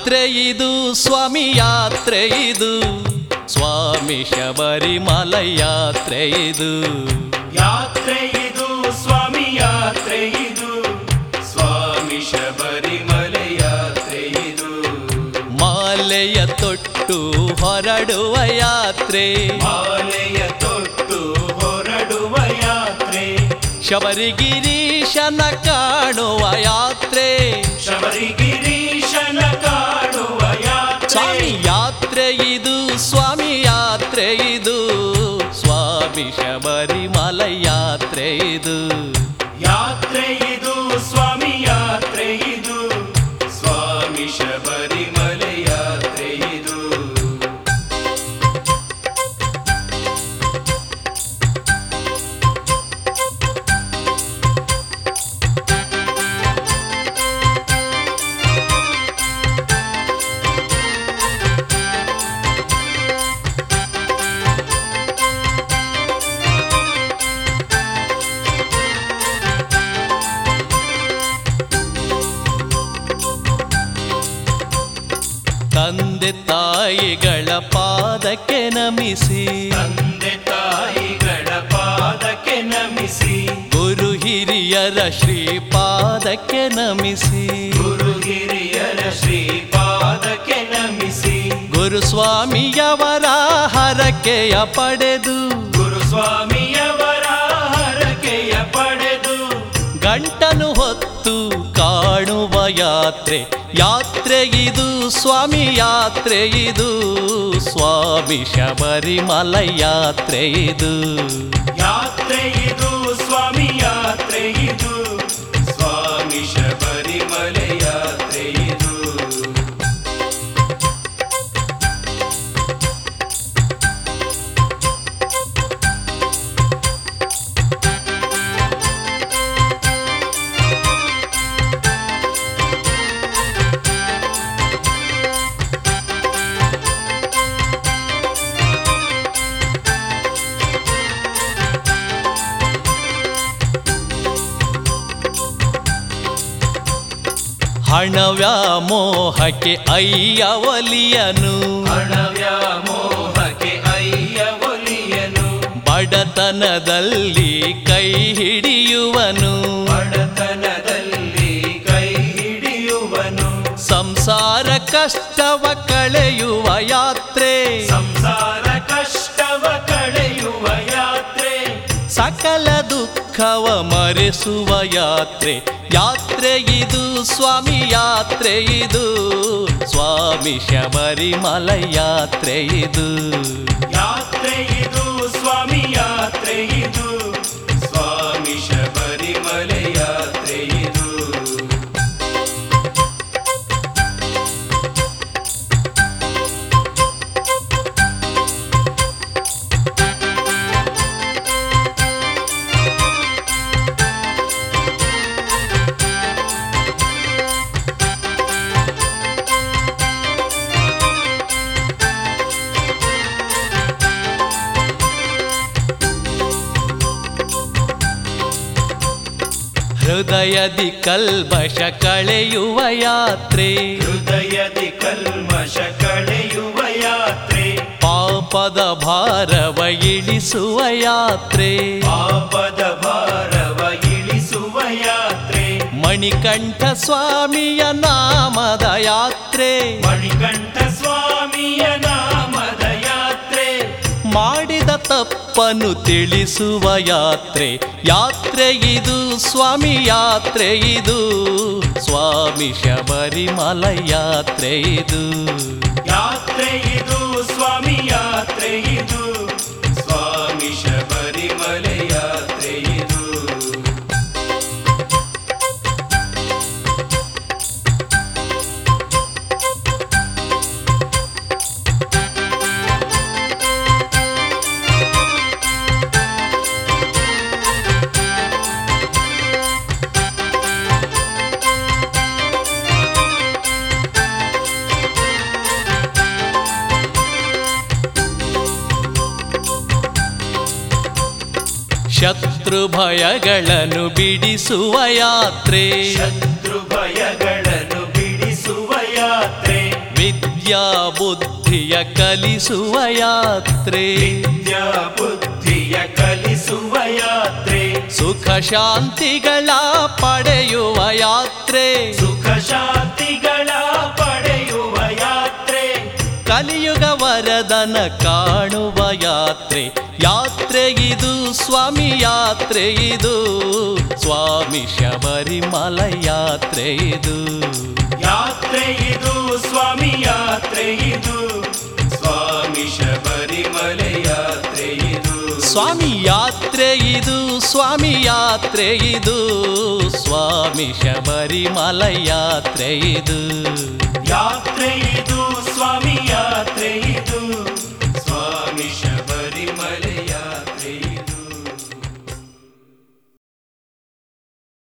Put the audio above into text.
ಯಾತ್ರೆ ಇದು ಸ್ವಾಮಿ ಯಾತ್ರೆ ಇದು ಸ್ವಾಮಿ ಶಬರಿಮಲ ಯಾತ್ರೆ ಇದು ಯಾತ್ರೆ ಇದು ಸ್ವಾಮಿ ಯಾತ್ರೆ ಇದು ಸ್ವಾಮಿ ಶಬರಿಮಲೆ ಯಾತ್ರೆ ಇದು ಮಾಲೆಯ ತೊಟ್ಟು ಹೊರಡುವ ಯಾತ್ರೆ ಮಾಲೆಯ ತೊಟ್ಟು ಹೊರಡುವ ಯಾತ್ರೆ ಶಬರಿಗಿರೀಶನ ಕಾಣುವ ಯಾತ್ರೆ ಶಬರಿಗಿರೀಶನ ಕಾಡುವ ಯಾತ್ರೆ ಸ್ವಾಮಿ ಯಾತ್ರೆ ಇದು ಸ್ವಾಮಿ ಯಾತ್ರೆ ಇದು ಸ್ವಾಮಿ ಶಬರಿಮಲ ಯಾತ್ರೆ ಇದು ಯಾತ್ರೆ ಇದು ಸ್ವಾಮಿ ಯಾತ್ರೆ ಇದು ಸ್ವಾಮಿ ಶಬರಿಮಲೆ ಯಾತ್ರೆ ಇದು ತಂದೆ ತಾಯಿಗಳ ಪಾದಕ್ಕೆ ನಮಿಸಿ ತಂದೆ ತಾಯಿಗಳ ಪಾದಕ್ಕೆ ನಮಿಸಿ ಗುರು ಹಿರಿಯರ ಶ್ರೀಪಾದಕ್ಕೆ ನಮಿಸಿ ಗುರು ಹಿರಿಯರ ಶ್ರೀಪಾದಕ್ಕೆ ನಮಿಸಿ ಗುರು ಸ್ವಾಮಿಯವರ ಹರಕೆಯ ಪಡೆದು ಗುರು ಸ್ವಾಮಿಯವರ ಹರಕೆಯ ಪಡೆದು ಗಂಟನು ಹೊತ್ತು ಕಾಣುವ ಯಾತ್ರೆ ಯಾತ್ರೆ ಇದು ಸ್ವಾಮಿ ಯಾತ್ರೆ ಇದು ಸ್ವಾಮಿ ಶಬರಿಮಲ ಯಾತ್ರೆ ಇದು ಯಾತ್ರೆ ಇದು ಸ್ವಾಮಿ ಯಾತ್ರೆ ಇದು ಸ್ವಾಮಿ ಶಬರಿಮಲೆ ಯಾತ್ರೆ ಇದು ಹಣ ವ್ಯಾಮೋಹಕ್ಕೆ ಅಯ್ಯ ಒಲಿಯನು ಹಣ ವ್ಯಾಮೋಹಕ್ಕೆ ಅಯ್ಯ ಒಲಿಯನು ಬಡತನದಲ್ಲಿ ಕೈ ಹಿಡಿಯುವನು ಬಡತನದಲ್ಲಿ ಕೈ ಹಿಡಿಯುವನು ಸಂಸಾರ ಕಷ್ಟವ ಕಳೆಯುವ ಯಾತ್ರೆ ಸಂಸಾರ ಕಷ್ಟವ ಕಳೆಯುವ ಯಾತ್ರೆ ಸಕಲ ದುಃಖವ ಮರೆಸುವ ಯಾತ್ರೆ ಯಾತ್ರೆ ಇದು ಸ್ವಾಮಿ ಯಾತ್ರೆ ಇದು ಸ್ವಾಮಿ ಶಬರಿಮಲ ಯಾತ್ರೆ ಇದು ಯಾತ್ರೆ ಇದು ಸ್ವಾಮಿ ಯಾತ್ರೆ ಇದು ಸ್ವಾಮಿ ಶಬರಿಮಲೆ ಯಾತ್ರೆ ಇದು ಹೃದಯದಿ ಕಲ್ಬಶ ಕಳೆಯುವ ಯಾತ್ರೆ ಹೃದಯದಿ ಕಲ್ಮಶ ಕಳೆಯುವ ಯಾತ್ರೆ ಪಾಪದ ಭಾರವ ಇಳಿಸುವ ಯಾತ್ರೆ ಪಾಪದ ಭಾರವ ಇಳಿಸುವ ಯಾತ್ರೆ ಮಣಿಕಂಠ ಸ್ವಾಮಿಯ ನಾಮದ ಯಾತ್ರೆ ಮಣಿಕಂಠ ಸ್ವಾಮಿಯ ನಾಮದ ಯಾತ್ರೆ ಮಾಡಿದ ತಪ್ಪನ್ನು ತಿಳಿಸುವ ಯಾತ್ರೆ ಯಾತ್ರೆ ಇದು ಸ್ವಾಮಿ ಯಾತ್ರೆ ಇದು ಸ್ವಾಮಿ ಶಬರಿಮಲ ಯಾತ್ರೆ ಇದು ಯಾತ್ರೆ ಇದು ಸ್ವಾಮಿ ಯಾತ್ರೆ ಇದು ಸ್ವಾಮಿ ಶಬರಿಮಲೆ ಯಾತ್ರೆ ಇದು ಶತ್ರು ಭಯಗಳನ್ನು ಬಿಡಿಸುವ ಯಾತ್ರೆ ಶತ್ರು ಭಯಗಳನ್ನು ಬಿಡಿಸುವ ಯಾತ್ರೆ ವಿದ್ಯಾ ಬುದ್ಧಿಯ ಕಲಿಸುವ ಯಾತ್ರೆ ವಿದ್ಯಾ ಬುದ್ಧಿಯ ಕಲಿಸುವ ಯಾತ್ರೆ ಸುಖ ಶಾಂತಿಗಳ ಪಡೆಯುವ ಯಾತ್ರೆ ಸುಖ ಶಾಂತಿಗಳ ಪಡೆಯುವ ಯಾತ್ರೆ ಕಲಿಯುಗ ವರದನ ಕಾಣುವ ಯಾತ್ರೆ ಯಾತ್ರೆ ಇದು ಸ್ವಾಮಿ ಯಾತ್ರೆ ಇದು ಸ್ವಾಮಿ ಶಬರಿಮಲ ಯಾತ್ರೆ ಇದು ಯಾತ್ರೆ ಇದು ಸ್ವಾಮಿ ಯಾತ್ರೆ ಇದು ಸ್ವಾಮಿ ಶಬರಿಮಲೆ ಯಾತ್ರೆ ಇದು ಸ್ವಾಮಿ ಯಾತ್ರೆ ಇದು ಸ್ವಾಮಿ ಯಾತ್ರೆ ಇದು ಸ್ವಾಮಿ ಶಬರಿಮಲ ಯಾತ್ರೆ ಇದು ಯಾತ್ರೆ ಇದು ಸ್ವಾಮಿ ಯಾತ್ರೆ ಇದು ಸ್ವಾಮಿ ಶಬರಿಮಲೆ